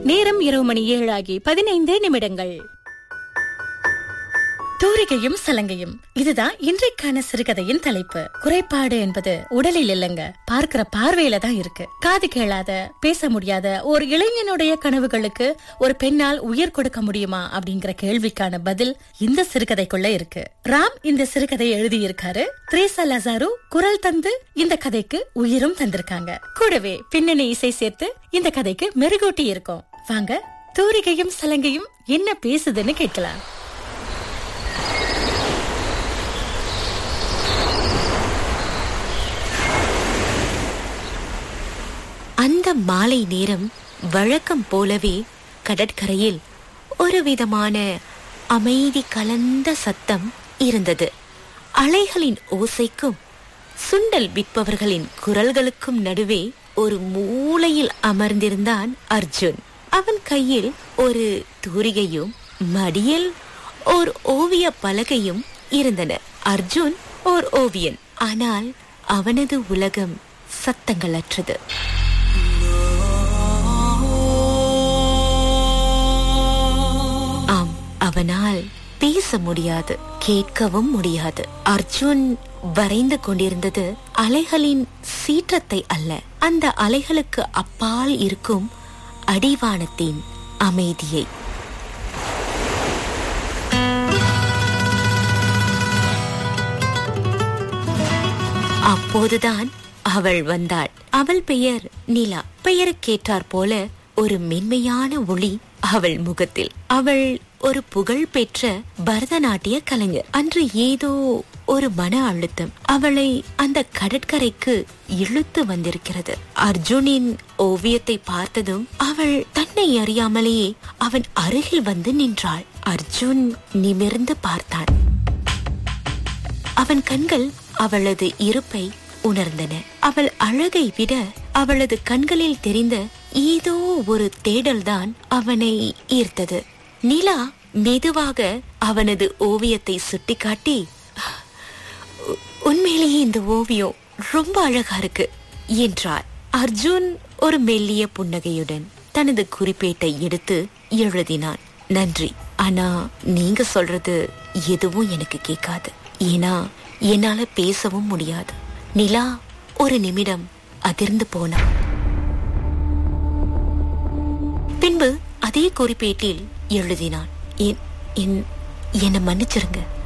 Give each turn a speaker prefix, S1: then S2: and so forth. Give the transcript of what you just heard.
S1: நேரம் இரவு மணி ஏழாகி பதினைந்து நிமிடங்கள் தூரிகையும் சலங்கையும் இதுதான் இன்றைக்கான சிறுகதையின் தலைப்பு குறைபாடு என்பது உடலில் இல்லைங்க பார்க்கிற பார்வையில தான் இருக்கு காது கேளாத பேச முடியாத ஒரு இளைஞனுடைய கனவுகளுக்கு ஒரு பெண்ணால் உயிர் கொடுக்க முடியுமா அப்படிங்கிற கேள்விக்கான பதில் இந்த சிறுகதைக்குள்ள இருக்கு ராம் இந்த சிறுகதை எழுதியிருக்காரு த்ரேசா லசாரு குரல் தந்து இந்த கதைக்கு உயிரும் தந்திருக்காங்க கூடவே பின்னணி இசை சேர்த்து இந்த கதைக்கு மெருகூட்டி இருக்கும் வாங்க தூரிகையும் சலங்கையும் என்ன பேசுதுன்னு கேட்கலாம்
S2: அந்த மாலை நேரம் வழக்கம் போலவே கடற்கரையில் ஒரு விதமான அமைதி கலந்த சத்தம் இருந்தது அலைகளின் ஓசைக்கும் சுண்டல் விற்பவர்களின் குரல்களுக்கும் நடுவே ஒரு மூலையில் அமர்ந்திருந்தான் அர்ஜுன் அவன் கையில் ஒரு தூரிகையும் மடியில் ஓர் ஓவிய பலகையும் இருந்தன அர்ஜுன் ஓர் ஓவியன் ஆனால் அவனது உலகம் சத்தங்களற்றது ஆம் அவனால் பேச முடியாது கேட்கவும் முடியாது அர்ஜுன் வரைந்து கொண்டிருந்தது அலைகளின் சீற்றத்தை அல்ல அந்த அலைகளுக்கு அப்பால் இருக்கும் அடிவானத்தின் அமைதியை அப்போதுதான் அவள் வந்தாள் அவள் பெயர் நிலா பெயருக்கேற்றாற் போல ஒரு மென்மையான ஒளி அவள் முகத்தில் அவள் ஒரு புகழ் பெற்ற பரதநாட்டிய கலைஞர் அன்று ஏதோ ஒரு மன அழுத்தம் அவளை அந்த கடற்கரைக்கு இழுத்து வந்திருக்கிறது அர்ஜுனின் ஓவியத்தை பார்த்ததும் அவள் தன்னை அறியாமலேயே அவன் அருகில் வந்து நின்றாள் அர்ஜுன் நிமிர்ந்து பார்த்தான் அவன் கண்கள் அவளது இருப்பை உணர்ந்தன அவள் அழகை விட அவளது கண்களில் தெரிந்த ஏதோ ஒரு தேடல்தான் அவனை ஈர்த்தது நிலா மெதுவாக அவனது ஓவியத்தை சுட்டிக்காட்டி "உ- உண்மையிலேயே இந்த ஓவியம் ரொம்ப அழகா இருக்கு என்றார் அர்ஜுன் ஒரு மெல்லிய புன்னகையுடன் தனது குறிப்பேட்டை எடுத்து எழுதினான் நன்றி ஆனா நீங்க சொல்றது எதுவும் எனக்கு கேட்காது ஏன்னா என்னால பேசவும் முடியாது நிலா ஒரு நிமிடம் அதிர்ந்து போனான் பின்பு அதே குறிப்பேட்டில் எழுதினான் என்- என்- என்னை மன்னிச்சிருங்க